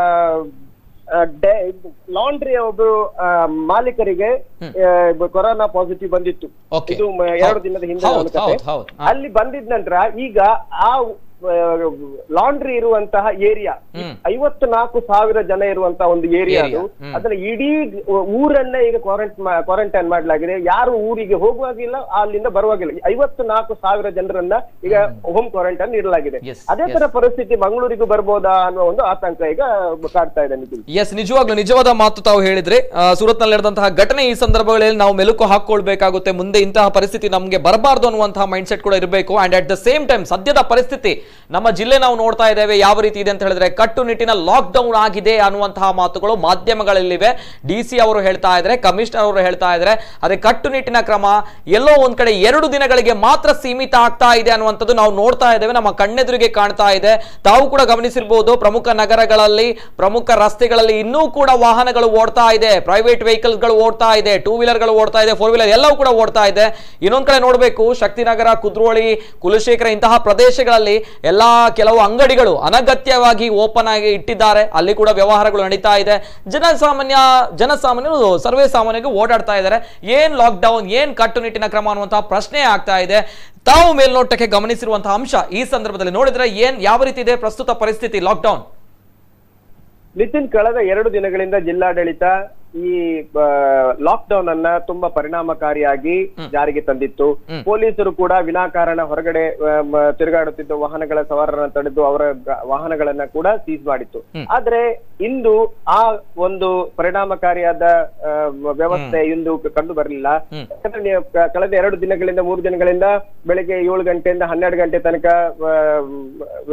ಲಾಂಡ್ರಿಯ ಒಬ್ರು ಆ, ಮಾಲೀಕರಿಗೆ ಆ, ಕೊರೋನಾ ಪಾಸಿಟಿವ್ ಬಂದಿತ್ತು Okay. ಇದು ಮ- ಎರಡು ದಿನದ ಹಿಂದೆ ಹೌದು, ಒಂದು ಕತೆ. ಹೌದು, ಹೌದು. ಹಾ. ಅಲ್ಲಿ ಬಂದಿದ ನಂತರ ಈಗ ಆ ಲಾಂಡ್ರಿ ಇರುವಂತಹ ಏರಿಯಾ ಐವತ್ತು ನಾಲ್ಕು ಸಾವಿರ ಜನ ಇರುವಂತಹ ಒಂದು ಏರಿಯಾ ಅದು Area, ಹ್ಮ್. ಅದನ್ನ ಇಡೀ ಊರನ್ನೇ ಈಗ ಕ್ವಾರಂಟೈನ್ ಮಾಡಲಾಗಿದೆ ಯಾರು ಊರಿಗೆ ಹೋಗುವಾಗಿಲ್ಲ ಅಲ್ಲಿಂದ ಬರುವಾಗಿಲ್ಲ ಐವತ್ತು ನಾಲ್ಕು ಸಾವಿರ ಜನರನ್ನ ಈಗ ಹೋಮ್ ಕ್ವಾರಂಟೈನ್ ಇಡಲಾಗಿದೆ Yes, ಅದೇ ತರ ಪರಿಸ್ಥಿತಿ ಮಂಗಳೂರಿಗೂ ಬರ್ಬೋದಾ ಅನ್ನೋ ಒಂದು ಆತಂಕ ಈಗ ಕಾಡ್ತಾ ಇದೆ ನಿತಿನ್ ಎಸ್ ನಿಜವಾಗ್ಲೂ ನಿಜವಾದ ಮಾತು ತಾವು ಹೇಳಿದ್ರೆ ಸೂರತ್ ನಲ್ಲಿ ನಡೆದಂತಹ ಘಟನೆ ಈ ಸಂದರ್ಭಗಳಲ್ಲಿ ನಾವು ಮೆಲುಕು ಹಾಕೊಳ್ಬೇಕಾಗುತ್ತೆ ಮುಂದೆ ಇಂತಹ ಪರಿಸ್ಥಿತಿ ನಮಗೆ ಬರಬಾರ್ದು ಅನ್ನುವಂತಹ ಮೈಂಡ್ ಸೆಟ್ ಕೂಡ ಇರಬೇಕು and at the same time ಸದ್ಯದ ಪರಿಸ್ಥಿತಿ ನಮ್ಮ ಜಿಲ್ಲೆ ನಾವು ನೋಡ್ತಾ ಇದ್ದೇವೆ ಯಾವ ರೀತಿ ಇದೆ ಅಂತ ಹೇಳಿದ್ರೆ ಕಟ್ಟುನಿಟ್ಟಿನ ಲಾಕ್ ಡೌನ್ ಆಗಿದೆ ಅನ್ನುವಂತಹ ಮಾತುಗಳು ಮಾಧ್ಯಮಗಳಲ್ಲಿವೆ ಡಿ ಸಿ ಅವರು ಹೇಳ್ತಾ ಇದ್ದಾರೆ ಕಮಿಷನರ್ ಅವರು ಹೇಳ್ತಾ ಇದ್ದಾರೆ ಅದೇ ಕಟ್ಟುನಿಟ್ಟಿನ ಕ್ರಮ ಎಲ್ಲೋ ಒಂದ್ ಕಡೆ ಎರಡು ದಿನಗಳಿಗೆ ಮಾತ್ರ ಸೀಮಿತ ಆಗ್ತಾ ಇದೆ ಅನ್ನುವಂಥದ್ದು ನಾವು ನೋಡ್ತಾ ಇದ್ದೇವೆ ನಮ್ಮ ಕಣ್ಣೆದುರಿಗೆ ಕಾಣ್ತಾ ಇದೆ ತಾವು ಕೂಡ ಗಮನಿಸಿರ್ಬೋದು ಪ್ರಮುಖ ನಗರಗಳಲ್ಲಿ ಪ್ರಮುಖ ರಸ್ತೆಗಳಲ್ಲಿ ಇನ್ನೂ ಕೂಡ ವಾಹನಗಳು ಓಡ್ತಾ ಇದೆ ಪ್ರೈವೇಟ್ ವೆಹಿಕಲ್ಸ್ಗಳು ಓಡ್ತಾ ಇದೆ ಟೂ ವೀಲರ್ಗಳು ಓಡ್ತಾ ಇದೆ ಫೋರ್ ವೀಲರ್ ಎಲ್ಲವೂ ಕೂಡ ಓಡ್ತಾ ಇದೆ ಇನ್ನೊಂದ್ ಕಡೆ ನೋಡಬೇಕು ಶಕ್ತಿನಗರ ಕುದ್ರೋಳಿ ಕುಲಶೇಖರ ಇಂತಹ ಪ್ರದೇಶಗಳಲ್ಲಿ ಎಲ್ಲಾ ಕೆಲವು ಅಂಗಡಿಗಳು ಅನಗತ್ಯವಾಗಿ ಓಪನ್ ಆಗಿ ಇಟ್ಟಿದ್ದಾರೆ ಅಲ್ಲಿ ಕೂಡ ವ್ಯವಹಾರಗಳು ನಡೀತಾ ಇದೆ ಜನಸಾಮಾನ್ಯ ಜನಸಾಮಾನ್ಯರು ಸರ್ವೇ ಸಾಮಾನ್ಯರಿಗೆ ಓಡಾಡ್ತಾ ಇದ್ದಾರೆ ಏನ್ ಲಾಕ್ ಡೌನ್ ಏನ್ ಕಟ್ಟುನಿಟ್ಟಿನ ಕ್ರಮ ಅನ್ನುವಂತಹ ಪ್ರಶ್ನೆ ಆಗ್ತಾ ಇದೆ ತಾವು ಮೇಲ್ನೋಟಕ್ಕೆ ಗಮನಿಸಿರುವಂತಹ ಅಂಶ ಈ ಸಂದರ್ಭದಲ್ಲಿ ನೋಡಿದ್ರೆ ಏನ್ ಯಾವ ರೀತಿ ಇದೆ ಪ್ರಸ್ತುತ ಪರಿಸ್ಥಿತಿ ಲಾಕ್ ಡೌನ್ ನಿತಿನ್ ಕಳೆದ ಎರಡು ದಿನಗಳಿಂದ ಜಿಲ್ಲಾಡಳಿತ ಈ ಲಾಕ್ ಡೌನ್ ಅನ್ನ ತುಂಬಾ ಪರಿಣಾಮಕಾರಿಯಾಗಿ ಜಾರಿಗೆ ತಂದಿತ್ತು ಪೊಲೀಸರು ಕೂಡ ವಿನಾಕಾರಣ ಹೊರಗಡೆ ಆ, ಮ, ತಿರುಗಾಡುತ್ತಿದ್ದ ವಾಹನಗಳ ಸವಾರರನ್ನ ತಡೆದು ಅವರ ಗ- ವಾಹನಗಳನ್ನ ಕೂಡ ಸೀಸ್ ಮಾಡಿತ್ತು ಆದ್ರೆ ಇಂದು ಆ ಒಂದು ಪರಿಣಾಮಕಾರಿಯಾದ ಆ, ಮ- ವ್ಯವಸ್ಥೆ ಇಂದು ಕ- ಕಂಡು ಬರಲಿಲ್ಲ ಯಾಕಂದ್ರೆ ನೀವು ಕ- ಕಳೆದ ಎರಡು ದಿನಗಳಿಂದ ಮೂರು ದಿನಗಳಿಂದ ಬೆಳಿಗ್ಗೆ ಏಳು ಗಂಟೆಯಿಂದ ಹನ್ನೆರಡು ಗಂಟೆ ತನಕ ಆ, ವ-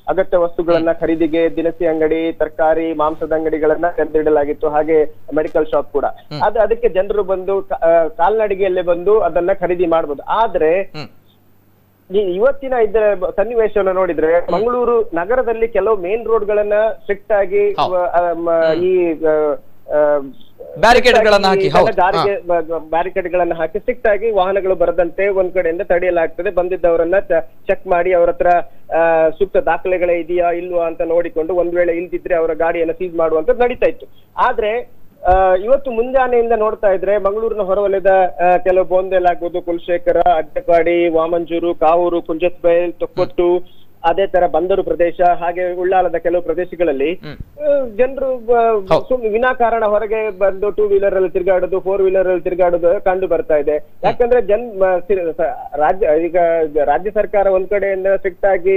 ಅಗತ್ಯ ವಸ್ತುಗಳನ್ನ ಖರೀದಿಗೆ ದಿನಸಿ ಅಂಗಡಿ ತರಕಾರಿ ಮಾಂಸದ ಅಂಗಡಿಗಳನ್ನ ತೆರೆದಿಡಲಾಗಿತ್ತು ಹಾಗೆ ಮೆಡಿಕಲ್ ಶಾಪ್ ಕೂಡ ಅದು ಅದಕ್ಕೆ ಜನರು ಬಂದು ಕ- ಆ, ಕಾಲ್ನಡಿಗೆಯಲ್ಲೇ ಬಂದು ಅದನ್ನ ಖರೀದಿ ಮಾಡ್ಬೋದು ಆದ್ರೆ ಹ್ಮ್ ಈ ಇವತ್ತಿನ ಇದ್ರ ಸನ್ನಿವೇಶವನ್ನು ನೋಡಿದ್ರೆ ಮಂಗಳೂರು ನಗರದಲ್ಲಿ ಕೆಲವು ಮೇನ್ ರೋಡ್ ಗಳನ್ನ ಸ್ಟ್ರಿಕ್ಟ್ ಆಗಿ ಹೌದು. ಆ, ಮ, ಈ ಆ, ಆ, Barricade ಗಳನ್ನ ಹಾಕಿ, ಇದೆಲ್ಲ ಹೌದು. ದಾರಿಗೆ ಬ್ಯಾರಿಕೇಡ್ ಗಳನ್ನ ಹಾಕಿ ಸ್ಟ್ರಿಕ್ಟ್ ಆಗಿ ವಾಹನಗಳು ಬರದಂತೆ ಒಂದ್ ಕಡೆಯಿಂದ ತಡೆಯಲಾಗ್ತದೆ ಬಂದಿದ್ದವರನ್ನ ಚೆಕ್ ಮಾಡಿ ಅವ್ರ ಹತ್ರ ಆ, ಸೂಕ್ತ ದಾಖಲೆಗಳೇ ಇದೆಯಾ ಇಲ್ವಾ ಅಂತ ನೋಡಿಕೊಂಡು ಒಂದ್ ವೇಳೆ ಇಲ್ದಿದ್ರೆ ಅವರ ಗಾಡಿಯನ್ನ ಸೀಸ್ ಮಾಡುವಂತದ್ದು ನಡೀತಾ ಇತ್ತು ಆದ್ರೆ ಆ, ಇವತ್ತು ಮುಂಜಾನೆಯಿಂದ ನೋಡ್ತಾ ಇದ್ರೆ ಮಂಗಳೂರಿನ ಹೊರವಲಯದ ಆ, ಕೆಲವು ಬೋಂದೆಲ್ ಆಗ್ಬೋದು ಕುಲಶೇಖರ ಅಡ್ಡಪಾಡಿ ವಾಮಂಜೂರು ಕಾವೂರು ಕುಂಜಸ್ಬೈಲ್ ತೊಕ್ಕೊಟ್ಟು ಅದೇ ತರ ಬಂದರು ಪ್ರದೇಶ ಹಾಗೆ ಉಳ್ಳಾಲದ ಕೆಲವು ಪ್ರದೇಶಗಳಲ್ಲಿ ಜನರು ವಿನಾಕಾರಣ ಹೊರಗೆ ಬಂದು ಟೂ ವೀಲರ್ ಅಲ್ಲಿ ತಿರುಗಾಡೋದು ಫೋರ್ ವೀಲರ್ ಅಲ್ಲಿ ತಿರುಗಾಡೋದು ಕಂಡು ಬರ್ತಾ ಇದೆ ಯಾಕಂದ್ರೆ ಜನ್ ಮ- ಸಿ- ಸ- ರಾಜ್ಯ ಈಗ ರಾಜ್ಯ ಸರ್ಕಾರ ಒಂದ್ ಕಡೆಯಿಂದ ಸ್ಟ್ರಿಕ್ಟ್ ಆಗಿ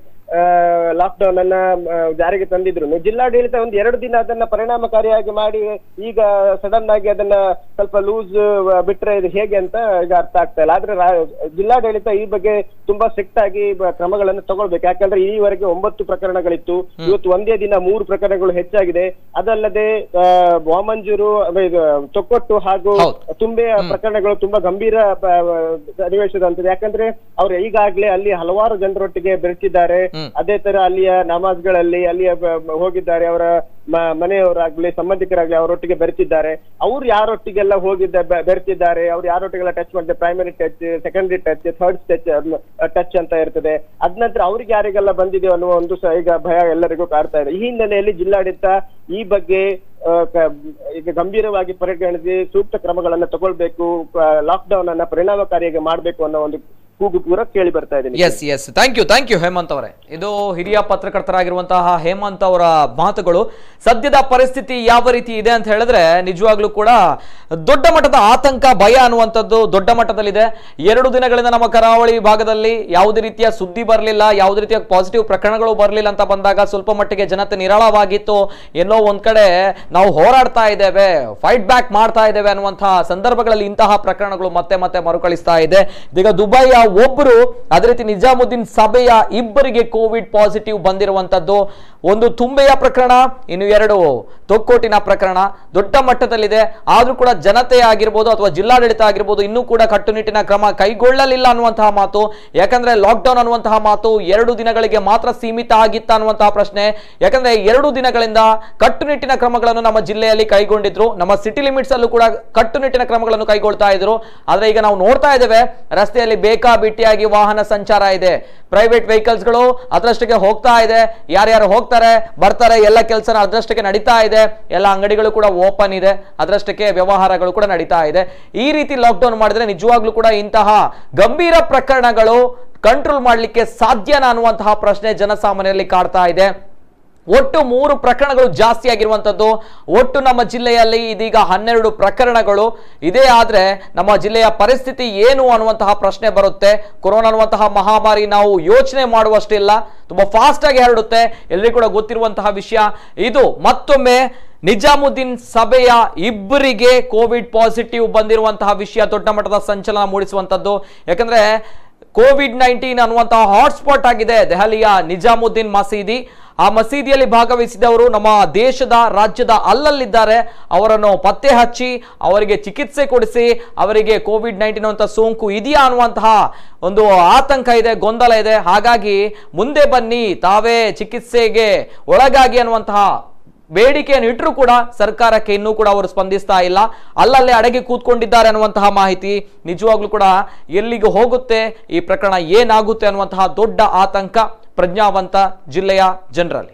ಲಾಕ್ ಡೌನ್ ಅನ್ನ ಆ, ಜಾರಿಗೆ ತಂದಿದ್ರು ಜಿಲ್ಲಾಡಳಿತ ಒಂದು ಎರಡು ದಿನ ಅದನ್ನ ಪರಿಣಾಮಕಾರಿಯಾಗಿ ಮಾಡಿ ಈಗ ಸಡನ್ ಆಗಿ ಅದನ್ನ ಸ್ವಲ್ಪ ಲೂಸ್ ಬಿಟ್ರೆ ಇದು ಹೇಗೆ ಅಂತ ಈಗ ಅರ್ಥ ಆಗ್ತಾ ಇಲ್ಲ ಆದ್ರೆ ರಾ- ಜಿಲ್ಲಾಡಳಿತ ಈ ಬಗ್ಗೆ ತುಂಬಾ ಸ್ಟ್ರಿಕ್ಟ್ ಆಗಿ ಬ- ಕ್ರಮಗಳನ್ನು ತಗೊಳ್ಬೇಕು ಯಾಕಂದ್ರೆ ಈವರೆಗೆ ಒಂಬತ್ತು ಪ್ರಕರಣಗಳಿತ್ತು ಇವತ್ತು ಒಂದೇ ದಿನ ಮೂರು ಪ್ರಕರಣಗಳು ಹೆಚ್ಚಾಗಿದೆ ಅದಲ್ಲದೆ ಆ, ವಾಮಂಜೂರು ಆಮೇಲೆ ಇದು ತೊಕ್ಕೊಟ್ಟು ಹಾಗೂ ಹೌದು. ತುಂಬೆ ಪ್ರಕರಣಗಳು ತುಂಬಾ ಗಂಭೀರ ಪ- ಸನ್ನಿವೇಶದಂತಿದೆ ಯಾಕಂದ್ರೆ ಅವ್ರು ಈಗಾಗ್ಲೇ ಅಲ್ಲಿ ಹಲವಾರು ಜನರೊಟ್ಟಿಗೆ ಬೆರೆತಿದ್ದಾರೆ ಅದೇ ತರ ಅಲ್ಲಿಯ ನಮಾಜ್ಗಳಲ್ಲಿ ಅಲ್ಲಿಯ ಬ- ಬ- ಹೋಗಿದ್ದಾರೆ ಅವರ ಮ- ಮನೆಯವರಾಗ್ಲಿ ಸಂಬಂಧಿಕರಾಗ್ಲಿ ಅವರೊಟ್ಟಿಗೆ ಬೆರೆತಿದ್ದಾರೆ ಅವ್ರು ಯಾರೊಟ್ಟಿಗೆಲ್ಲ ಹೋಗಿದ್ದ ಬೆ- ಬೆರೆತಿದ್ದಾರೆ ಅವ್ರು ಯಾರೊಟ್ಟಿಗೆಲ್ಲ ಟಚ್ ಮಾಡಿದೆ primary touch secondary touch third touch touch ಅಂತ ಇರ್ತದೆ ಅದ್ ನಂತರ ಅವ್ರಿಗೆ ಯಾರಿಗೆಲ್ಲ ಬಂದಿದೆ ಅನ್ನುವ ಒಂದು ಸ- ಈಗ ಭಯ ಎಲ್ಲರಿಗೂ ಕಾಡ್ತಾ ಇದೆ ಈ ಹಿನ್ನೆಲೆಯಲ್ಲಿ ಜಿಲ್ಲಾಡಳಿತ ಈ ಬಗ್ಗೆ ಆ, ಕ- ಈಗ ಗಂಭೀರವಾಗಿ ಪರಿಗಣಿಸಿ ಸೂಕ್ತ ಕ್ರಮಗಳನ್ನ ತಗೊಳ್ಬೇಕು ಲಾಕ್ ಡೌನ್ ಅನ್ನ ಪರಿಣಾಮಕಾರಿಯಾಗಿ ಮಾಡ್ಬೇಕು ಅನ್ನೋ ಒಂದು ಕೂಗು ಪೂರ ಕೇಳಿ ಬರ್ತಾ ಇದೆ yes yes thank you thank you Hemanth ಅವರೇ ಇದು ಹಿರಿಯ ಪತ್ರಕರ್ತರಾಗಿರುವಂತಹ ಹೇಮಂತ್ ಅವರ ಮಾತುಗಳು ಸದ್ಯದ ಪರಿಸ್ಥಿತಿ ಯಾವ ರೀತಿ ಇದೆ ಅಂತ ಹೇಳಿದ್ರೆ ನಿಜವಾಗ್ಲೂ ಕೂಡ ದೊಡ್ಡ ಮಟ್ಟದ ಆತಂಕ ಭಯ ಅನ್ನುವಂಥದ್ದು ದೊಡ್ಡ ಮಟ್ಟದಲ್ಲಿದೆ ಎರಡು ದಿನಗಳಿಂದ ನಮ್ಮ ಕರಾವಳಿ ಭಾಗದಲ್ಲಿ ಯಾವುದೇ ರೀತಿಯ ಸುದ್ದಿ ಬರಲಿಲ್ಲ ಯಾವುದೇ ರೀತಿಯ ಪಾಸಿಟಿವ್ ಪ್ರಕರಣಗಳು ಬರಲಿಲ್ಲ ಅಂತ ಬಂದಾಗ ಸ್ವಲ್ಪ ಮಟ್ಟಿಗೆ ಜನತೆ ನಿರಾಳವಾಗಿತ್ತು ಎಲ್ಲೋ ಒಂದ್ ಕಡೆ ನಾವು ಹೋರಾಡ್ತಾ ಇದ್ದೇವೆ ಫೈಟ್ ಬ್ಯಾಕ್ ಮಾಡ್ತಾ ಇದ್ದೇವೆ ಅನ್ನುವಂತಹ ಸಂದರ್ಭಗಳಲ್ಲಿ ಇಂತಹ ಪ್ರಕರಣಗಳು ಮತ್ತೆ ಮತ್ತೆ ಮರುಕಳಿಸ್ತಾ ಇದೆ ಇದೀಗ ದುಬೈಯ ಒಬ್ಬರು ಅದೇ ರೀತಿ ನಿಜಾಮುದ್ದೀನ್ ಸಭೆಯ ಇಬ್ಬರಿಗೆ ಕೋವಿಡ್ ಪಾಸಿಟಿವ್ ಬಂದಿರುವಂತದ್ದು ಒಂದು ತುಂಬೆಯ ಪ್ರಕರಣ ಇನ್ನು ಎರಡು ತೊಕ್ಕೋಟಿನ ಪ್ರಕರಣ ದೊಡ್ಡ ಮಟ್ಟದಲ್ಲಿದೆ ಆದ್ರೂ ಕೂಡ ಜನತೆ ಆಗಿರ್ಬೋದು ಅಥವಾ ಜಿಲ್ಲಾಡಳಿತ ಆಗಿರ್ಬೋದು ಇನ್ನೂ ಕೂಡ ಕಟ್ಟುನಿಟ್ಟಿನ ಕ್ರಮ ಕೈಗೊಳ್ಳಲಿಲ್ಲ ಅನ್ನುವಂತಹ ಮಾತು ಯಾಕಂದ್ರೆ ಲಾಕ್ಡೌನ್ ಅನ್ನುವಂತಹ ಮಾತು ಎರಡು ದಿನಗಳಿಗೆ ಮಾತ್ರ ಸೀಮಿತ ಆಗಿತ್ತ ಅನ್ನುವಂತಹ ಪ್ರಶ್ನೆ ಯಾಕಂದ್ರೆ ಎರಡು ದಿನಗಳಿಂದ ಕಟ್ಟುನಿಟ್ಟಿನ ಕ್ರಮಗಳನ್ನು ನಮ್ಮ ಜಿಲ್ಲೆಯಲ್ಲಿ ಕೈಗೊಂಡಿದ್ರು ನಮ್ಮ ಸಿಟಿ ಲಿಮಿಟ್ಸ್ ಅಲ್ಲೂ ಕೂಡ ಕಟ್ಟುನಿಟ್ಟಿನ ಕ್ರಮಗಳನ್ನು ಕೈಗೊಳ್ತಾ ಇದ್ರು ಆದ್ರೆ ಈಗ ನಾವು ನೋಡ್ತಾ ಇದ್ದೇವೆ ರಸ್ತೆಯಲ್ಲಿ ಬೇಕಾಬಿಟ್ಟಿಯಾಗಿ ವಾಹನ ಸಂಚಾರ ಇದೆ ಪ್ರೈವೇಟ್ ವೆಹಿಕಲ್ಸ್ಗಳು ಅದರಷ್ಟಕ್ಕೆ ಹೋಗ್ತಾ ಇದೆ ಯಾರ್ಯಾರು ಹೋಗ್ತಾರೆ ಬರ್ತಾರೆ ಎಲ್ಲ ಕೆಲಸನ ಅದರಷ್ಟಕ್ಕೆ ನಡೀತಾ ಇದೆ ಎಲ್ಲ ಅಂಗಡಿಗಳು ಕೂಡ ಓಪನ್ ಇದೆ ಅದರಷ್ಟಕ್ಕೆ ವ್ಯವಹಾರಗಳು ಕೂಡ ನಡೀತಾ ಇದೆ ಈ ರೀತಿ ಲಾಕ್ಡೌನ್ ಮಾಡಿದ್ರೆ ನಿಜವಾಗ್ಲೂ ಕೂಡ ಇಂತಹ ಗಂಭೀರ ಪ್ರಕರಣಗಳು ಕಂಟ್ರೋಲ್ ಮಾಡಲಿಕ್ಕೆ ಸಾಧ್ಯನಾ ಅನ್ನುವಂತಹ ಪ್ರಶ್ನೆ ಜನಸಾಮಾನ್ಯರಲ್ಲಿ ಕಾಡ್ತಾ ಇದೆ ಒಟ್ಟು ಮೂರು ಪ್ರಕರಣಗಳು ಜಾಸ್ತಿ ಆಗಿರುವಂಥದ್ದು ಒಟ್ಟು ನಮ್ಮ ಜಿಲ್ಲೆಯಲ್ಲಿ ಇದೀಗ ಹನ್ನೆರಡು ಪ್ರಕರಣಗಳು ಇದೇ ಆದ್ರೆ ನಮ್ಮ ಜಿಲ್ಲೆಯ ಪರಿಸ್ಥಿತಿ ಏನು ಅನ್ನುವಂತಹ ಪ್ರಶ್ನೆ ಬರುತ್ತೆ ಕೊರೋನಾ ಅನ್ನುವಂತಹ ಮಹಾಮಾರಿ ನಾವು ಯೋಚನೆ ಮಾಡುವಷ್ಟಿಲ್ಲ ತುಂಬಾ ಫಾಸ್ಟ್ ಆಗಿ ಹರಡುತ್ತೆ ಎಲ್ರಿಗೂ ಕೂಡ ಗೊತ್ತಿರುವಂತಹ ವಿಷಯ ಇದು ಮತ್ತೊಮ್ಮೆ ನಿಜಾಮುದ್ದೀನ್ ಸಭೆಯ ಇಬ್ಬರಿಗೆ ಕೋವಿಡ್ ಪಾಸಿಟಿವ್ ಬಂದಿರುವಂತಹ ವಿಷಯ ದೊಡ್ಡ ಮಟ್ಟದ ಸಂಚಲನ ಮೂಡಿಸುವಂತದ್ದು ಯಾಕಂದ್ರೆ ಕೋವಿಡ್ ನೈನ್ಟೀನ್ ಅನ್ನುವಂತಹ ಹಾಟ್ಸ್ಪಾಟ್ ಆಗಿದೆ ದೆಹಲಿಯ ನಿಜಾಮುದ್ದೀನ್ ಮಸೀದಿ ಆ ಮಸೀದಿಯಲ್ಲಿ ಭಾಗವಹಿಸಿದವರು ನಮ್ಮ ದೇಶದ ರಾಜ್ಯದ ಅಲ್ಲಲ್ಲಿದ್ದಾರೆ ಅವರನ್ನು ಪತ್ತೆ ಹಚ್ಚಿ ಅವರಿಗೆ ಚಿಕಿತ್ಸೆ ಕೊಡಿಸಿ ಅವರಿಗೆ ಕೋವಿಡ್ ನೈನ್ಟೀನ್ ಅಂತ ಸೋಂಕು ಇದೆಯಾ ಅನ್ನುವಂತಹ ಒಂದು ಆತಂಕ ಇದೆ ಗೊಂದಲ ಇದೆ ಹಾಗಾಗಿ ಮುಂದೆ ಬನ್ನಿ ತಾವೇ ಚಿಕಿತ್ಸೆಗೆ ಒಳಗಾಗಿ ಅನ್ನುವಂತಹ ಬೇಡಿಕೆಯನ್ನು ಇಟ್ಟರು ಕೂಡ ಸರ್ಕಾರಕ್ಕೆ ಇನ್ನೂ ಕೂಡ ಅವರು ಸ್ಪಂದಿಸ್ತಾ ಇಲ್ಲ ಅಲ್ಲಲ್ಲೇ ಅಡಗಿ ಕೂತ್ಕೊಂಡಿದ್ದಾರೆ ಅನ್ನುವಂತಹ ಮಾಹಿತಿ ನಿಜವಾಗ್ಲೂ ಕೂಡ ಎಲ್ಲಿಗೆ ಹೋಗುತ್ತೆ ಈ ಪ್ರಕರಣ ಏನಾಗುತ್ತೆ ಅನ್ನುವಂತಹ ದೊಡ್ಡ ಆತಂಕ ಪ್ರಜ್ಞಾವಂತ ಜಿಲ್ಲೆಯ ಜನರಲ್ಲಿ